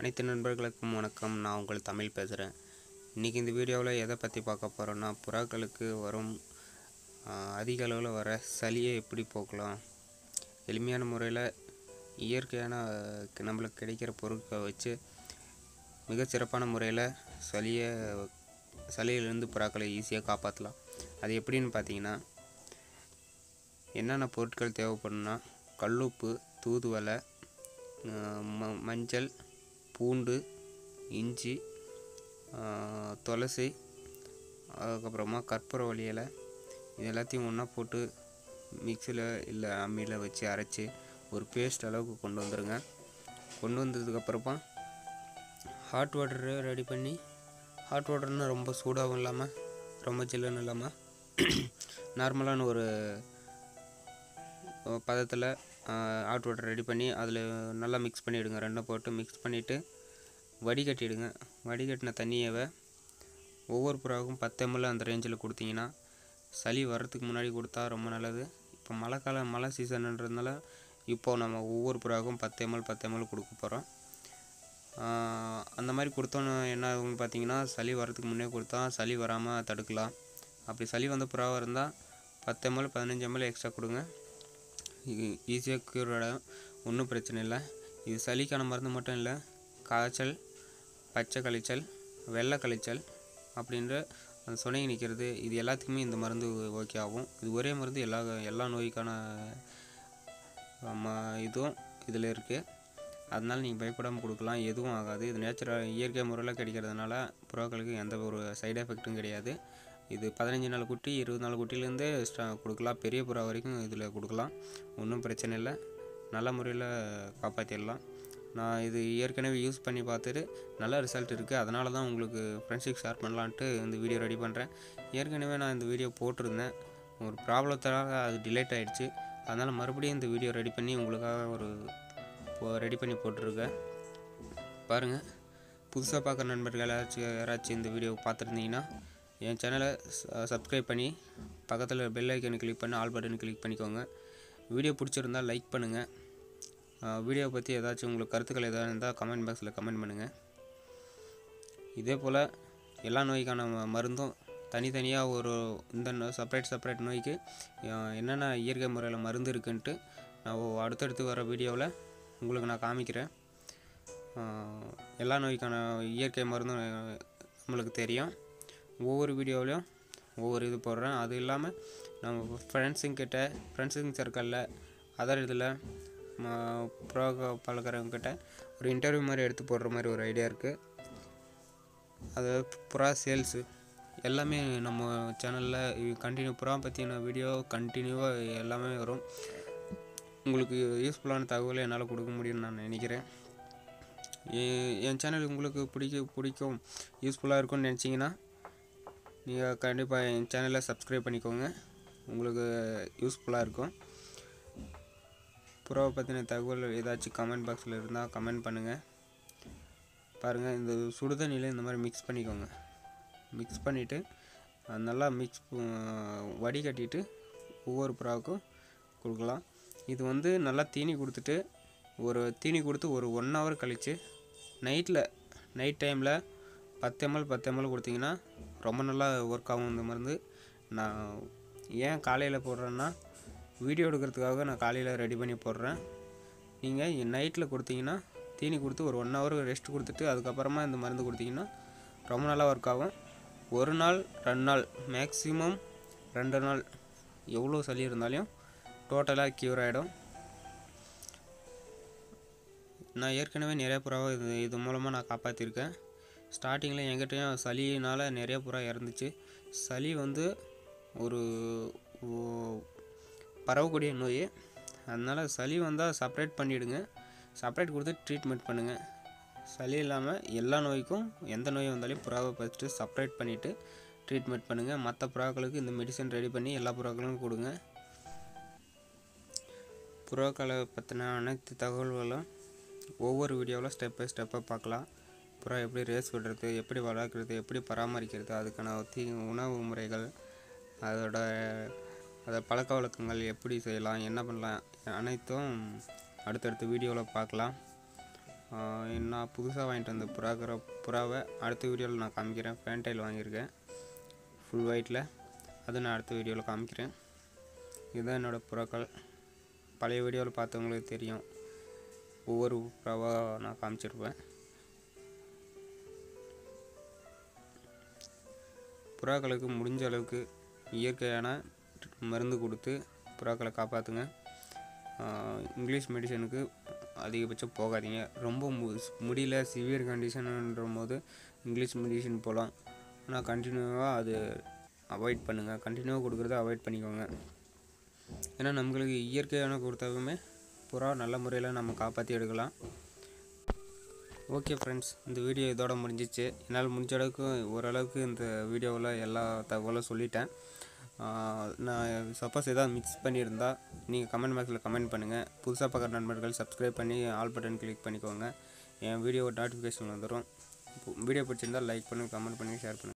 அனைத்து நண்பர்களுக்கும் வணக்கம் நான் உங்கள் தமிழ் பேசுகிறேன் இன்றைக்கி இந்த வீடியோவில் எதை பற்றி பார்க்க போகிறோன்னா புறாக்களுக்கு வரும் ஆஹ், அதிக அளவில் வர சளியை எப்படி போக்கலாம் எளிமையான முறையில் இயற்கையான ஆஹ், நம்மளுக்கு கிடைக்கிற பொருட்களை வச்சு மிகச் சிறப்பான முறையில் சளியை சளியிலிருந்து புறாக்களை ஈஸியாக காப்பாற்றலாம் அது எப்படின்னு பார்த்தீங்கன்னா என்னென்ன பொருட்கள் தேவைப்படும்னா கல்லுப்பு தூதுவளை ஆஹ் ம மஞ்சள் பூண்டு இஞ்சி ஆஹ் துளசி அதுக்கப்புறமா கற்பூரவள்ளி இலை இது எல்லாத்தையும் ஒன்றா போட்டு மிக்சியில் இல்லை அம்மியில் வச்சு அரைச்சி ஒரு பேஸ்ட் அளவுக்கு கொண்டு வந்துடுங்க கொண்டு வந்ததுக்கப்புறமா ஹாட் வாட்டரு ரெடி பண்ணி ஹாட் வாட்டர்னால் ரொம்ப சூடாகவும் இல்லாமல் ரொம்ப ஜில்லுன்னு இல்லாமல் நார்மலான ஒரு பதத்தில் ஹாட் வாட்டர் ரெடி பண்ணி அதில் நல்லா மிக்ஸ் பண்ணிவிடுங்க ரெண்டும் போட்டு மிக்ஸ் பண்ணிவிட்டு வடிகட்டிடுங்க வடிகட்டின தண்ணியவை ஒவ்வொரு புறாவுக்கும் பத்து எம்எல் அந்த ரேஞ்சில் கொடுத்தீங்கன்னா சளி வர்றதுக்கு முன்னாடி கொடுத்தா ரொம்ப நல்லது இப்போ மழை காலம் மழை சீசன்ன்றதுனால இப்போது நம்ம ஒவ்வொரு புறாவுக்கும் பத்து எம்எல் பத்து எம்எல் கொடுக்க போகிறோம் அந்த மாதிரி கொடுத்தோன்னு என்ன ஆகும்னு பார்த்தீங்கன்னா சளி வர்றதுக்கு முன்னே கொடுத்தா சளி வராமல் தடுக்கலாம் அப்படி சளி வந்த புறாவாக இருந்தால் பத்து எம்எல் பதினஞ்சு எம்எல் எக்ஸ்ட்ரா கொடுங்க இது ஈஸியாக க்யூர் ஆகிடும் ஒன்றும் பிரச்சனை இல்லை இது சளிக்கான மருந்து மட்டும் இல்லை காய்ச்சல் பச்சை கழிச்சல் வெள்ளை கழிச்சல் அப்படின்ற அந்த சுனையை நிற்கிறது இது எல்லாத்துக்குமே இந்த மருந்து ஓகே ஆகும் இது ஒரே மருந்து எல்லா எல்லா நோய்க்கான ம- இதுவும் இதில் இருக்குது அதனால் நீங்கள் பயப்படாமல் கொடுக்கலாம் எதுவும் ஆகாது இது நேச்சுரல் இயற்கை முறையில் கிடைக்கிறதுனால புறாக்களுக்கு எந்த ஒரு சைடு எஃபெக்ட்டும் கிடையாது இது பதினஞ்சு நாள் குட்டி இருபது நாள் குட்டிலேருந்தே ஸ்டா கொடுக்கலாம் பெரிய புறா வரைக்கும் இதில் கொடுக்கலாம் ஒன்றும் பிரச்சனை இல்லை நல்ல முறையில் காப்பாற்றிடலாம் நான் இது ஏற்கனவே யூஸ் பண்ணி பார்த்துட்டு நல்ல ரிசல்ட் இருக்குது அதனால தான் உங்களுக்கு ஃப்ரெண்ட்ஸுக்கு ஷேர் பண்ணலான்ட்டு இந்த வீடியோ ரெடி பண்ணுறேன் ஏற்கனவே நான் இந்த வீடியோ போட்டிருந்தேன் ஒரு ப்ராப்ளத்தால் அது டிலேட் ஆகிடுச்சு அதனால் மறுபடியும் இந்த வீடியோ ரெடி பண்ணி உங்களுக்காக ஒரு ரெடி பண்ணி போட்டிருக்கேன் பாருங்கள் புதுசாக பார்க்குற நண்பர்கள் யாராச்சும் யாராச்சும் இந்த வீடியோ பார்த்துருந்தீங்கன்னா என் சேனலை சப்ஸ்கிரைப் பண்ணி பக்கத்தில் பெல் ஐக்கனை கிளிக் பண்ணி ஆல் பட்டனை கிளிக் பண்ணிக்கோங்க வீடியோ பிடிச்சிருந்தா லைக் பண்ணுங்கள் வீடியோ பற்றி ஏதாச்சும் உங்களுக்கு கருத்துக்கள் எதாவது இருந்தால் கமெண்ட் பாக்ஸில் கமெண்ட் பண்ணுங்கள் இதே போல் எல்லா நோய்க்கான ம- மருந்தும் தனித்தனியாக ஒரு இந்த செப்பரேட் செப்பரேட் நோய்க்கு அஹ், என்னென்ன இயற்கை முறையில் மருந்து இருக்குன்ட்டு நான் ஒ- அடுத்தடுத்து வர வீடியோவில் உங்களுக்கு நான் காமிக்கிறேன் அஹ், எல்லா நோய்க்கான இயற்கை மருந்தும் அஹ், நம்மளுக்கு தெரியும் ஒவ்வொரு வீடியோவிலையும் ஒவ்வொரு இது போடுறேன் அது இல்லாமல் நம்ம ஃப்ரெண்ட்ஸுங்கிட்ட ஃப்ரெண்ட்ஸுங்க சர்க்கிளில் அதர் இதில் ப்ரோ பழக்கிறவங்கிட்ட ஒரு இன்டர்வியூ மாதிரி எடுத்து போடுற மாதிரி ஒரு ஐடியா இருக்குது அது புறா சேல்ஸு எல்லாமே நம்ம சேனலில் கண்டினியூ புறா பற்றின வீடியோ கண்டினியூவாக எல்லாமே வரும் உங்களுக்கு யூஸ்ஃபுல்லான தகவலை என்னால் கொடுக்க முடியும்னு நான் நினைக்கிறேன் எ- என் சேனல் உங்களுக்கு பிடிக்க பிடிக்கும் யூஸ்ஃபுல்லாக இருக்கும்னு நினச்சிங்கன்னா நீங்கள் கண்டிப்பாக என் சேனலை சப்ஸ்கிரைப் பண்ணிக்கோங்க உங்களுக்கு யூஸ்ஃபுல்லாக இருக்கும் புறாவை பற்றின தகவல் ஏதாச்சும் கமெண்ட் பாக்ஸில் இருந்தால் கமெண்ட் பண்ணுங்கள் பாருங்கள் இந்த சுடுதண்ணியில் இந்த மாதிரி மிக்ஸ் பண்ணிக்கோங்க மிக்ஸ் பண்ணிவிட்டு நல்லா மிக்ஸ் வடிகட்டிட்டு ஒவ்வொரு புறாவுக்கும் கொடுக்கலாம் இது வந்து நல்லா தீனி கொடுத்துட்டு ஒரு தீனி கொடுத்து ஒரு ஒன் ஹவர் கழித்து நைட்டில் நைட் டைமில் பத்து எம்எல் பத்து எம்எல் கொடுத்தீங்கன்னா ரொம்ப நல்லா ஒர்க் ஆகும் இந்த மருந்து நான் ஏன் காலையில் போடுறேன்னா வீடியோ எடுக்கிறதுக்காக நான் காலையில் ரெடி பண்ணி போடுறேன் நீங்கள் நைட்டில் கொடுத்தீங்கன்னா தீனி கொடுத்து ஒரு ஒன் ஹவர் ரெஸ்ட் கொடுத்துட்டு அதுக்கப்புறமா இந்த மருந்து கொடுத்தீங்கன்னா ரொம்ப நல்லா ஒர்க் ஆகும் ஒரு நாள் ரெண்டு நாள் மேக்ஸிமம் ரெண்டு நாள் எவ்வளோ சளி இருந்தாலும் டோட்டலாக க்யூர் ஆகிடும் நான் ஏற்கனவே நிறைய புறாவை இது இது மூலமாக நான் காப்பாற்றிருக்கேன் ஸ்டார்டிங்கில் எங்கிட்டயும் சளியினால் நிறைய புறா இறந்துச்சு சளி வந்து ஒரு ஓ- பரவக்கூடிய நோய் அதனால் சளி வந்தால் செப்பரேட் பண்ணிவிடுங்க செப்பரேட் கொடுத்து ட்ரீட்மெண்ட் பண்ணுங்கள் சளி இல்லாமல் எல்லா நோய்க்கும் எந்த நோய் வந்தாலும் புறாவை ஃபஸ்ட்டு செப்பரேட் பண்ணிவிட்டு ட்ரீட்மெண்ட் பண்ணுங்கள் மற்ற புறாக்களுக்கு இந்த மெடிசன் ரெடி பண்ணி எல்லா புறாக்களுக்கும் கொடுங்க புறாக்களை பற்றின அனைத்து தகவல்களும் ஒவ்வொரு வீடியோவில் ஸ்டெப் பை ஸ்டெப்பாக பார்க்கலாம் புறா எப்படி ரேஸ் விடுறது எப்படி வளர்க்குறது எப்படி பராமரிக்கிறது அதுக்கான தீ உணவு முறைகள் அதோட அதை பழக்க வழக்கங்கள் எப்படி செய்யலாம் என்ன பண்ணலாம் அனைத்தும் அடுத்தடுத்த வீடியோவில் பார்க்கலாம் ஆஹ் நான் புதுசாக வாங்கிட்டு வந்த புறாக்கிற புறாவை அடுத்த வீடியோவில் நான் காமிக்கிறேன் ஃபேன்டைல் வாங்கியிருக்கேன் ஃபுல் ஒயிட்டில் அது நான் அடுத்த வீடியோவில் காமிக்கிறேன் இதுதான் என்னோடய புறாக்கள் பழைய வீடியோவில் பார்த்தவங்களுக்கு தெரியும் ஒவ்வொரு புறாவாக நான் காமிச்சிருப்பேன் புறாக்களுக்கு முடிஞ்ச அளவுக்கு இயற்கையான மருந்து கொடுத்து புறாக்களை காப்பாற்றுங்க இங்கிலீஷ் மெடிசனுக்கு அதிகபட்சம் போகாதீங்க ரொம்ப மு முடியல சிவியர் கண்டிஷனுன்ற போது இங்கிலீஷ் மெடிசன் போகலாம் ஆனால் கண்டினியூவாக அது அவாய்ட் பண்ணுங்கள் கண்டினியூவாக கொடுக்குறத அவாய்ட் பண்ணிக்கோங்க ஏன்னா நம்மளுக்கு இயற்கையான கொடுத்தாலுமே புறா நல்ல முறையில் நம்ம காப்பாற்றி எடுக்கலாம் ஓகே ஃப்ரெண்ட்ஸ் இந்த வீடியோ இதோட முடிஞ்சிச்சு என்னால் முடிஞ்ச அளவுக்கு ஓரளவுக்கு இந்த வீடியோவில் எல்லா தகவலும் சொல்லிட்டேன் ஆஹ் நான் சப்போஸ் எதாவது மிக்ஸ் பண்ணியிருந்தா நீங்கள் கமெண்ட் பாக்ஸில் கமெண்ட் பண்ணுங்கள் புதுசாக பார்க்குற நண்பர்கள் சப்ஸ்கிரைப் பண்ணி ஆல் பட்டன் கிளிக் பண்ணிக்கோங்க என் வீடியோ நோட்டிஃபிகேஷன் வந்துடும் வீடியோ பிடிச்சிருந்தால் லைக் பண்ணுங்கள் கமெண்ட் பண்ணி ஷேர் பண்ணுங்கள்